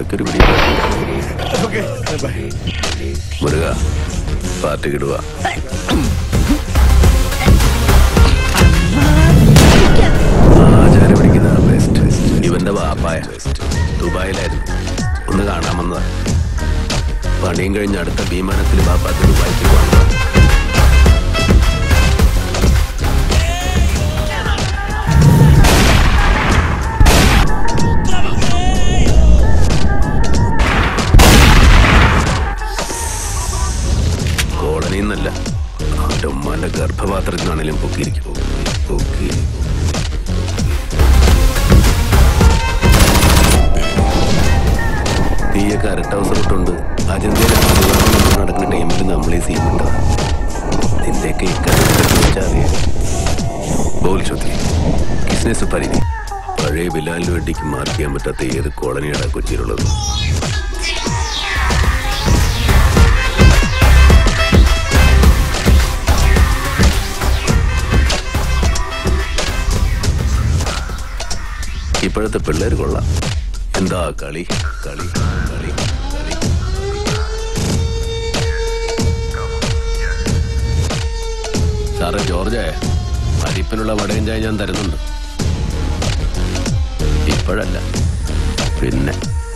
അതൊക്കെ ഒരു പിടി മുരുക പാർട്ടി കിടുക ആചാര പിടിക്കുന്ന ബെസ്റ്റ് ഇവന്റെ വാപ്പായ ദുബായിലായിരുന്നു ഒന്ന് കാണാമെന്നതാ പണിയും കഴിഞ്ഞ് അടുത്ത വിമാനത്തിൽ വാപ്പാക്ക് ദുബായിക്ക് പോകണം കോളനിയിൽ നിന്നല്ല അവന്റെ ഉമ്മാന്റെ ഗർഭപാത്രത്തിൽ നിന്നാണെങ്കിലും പൊക്കിയിരിക്കും പൊക്കി തീയൊക്കെ അരട്ട അവസരം ഇട്ടുണ്ട് അജന്തയിൽ നടക്കുന്ന ടൈമിൽ നമ്മൾ ഈ സീൻ ഉണ്ടാവും നിന്റെയൊക്കെ ഇക്കാര്യം അറിയാം ബോൾ ചോദ്യം കിസ്നെ സുപ്പാരി പഴയ ബിലാലിന് വേണ്ടിക്ക് മാർക്ക് ചെയ്യാൻ പറ്റാത്ത ഏത് കോളനിയാണ് കൊച്ചിയിലുള്ളത് ഇപ്പോഴത്തെ പിള്ളേർ കൊള്ളാം എന്താ കളി കളി കളി കളി സാറേ ജോർജേ അരിപ്പനുള്ള വടയും ചായ ഞാൻ തരുന്നുണ്ട് ഇപ്പോഴല്ല പിന്നെ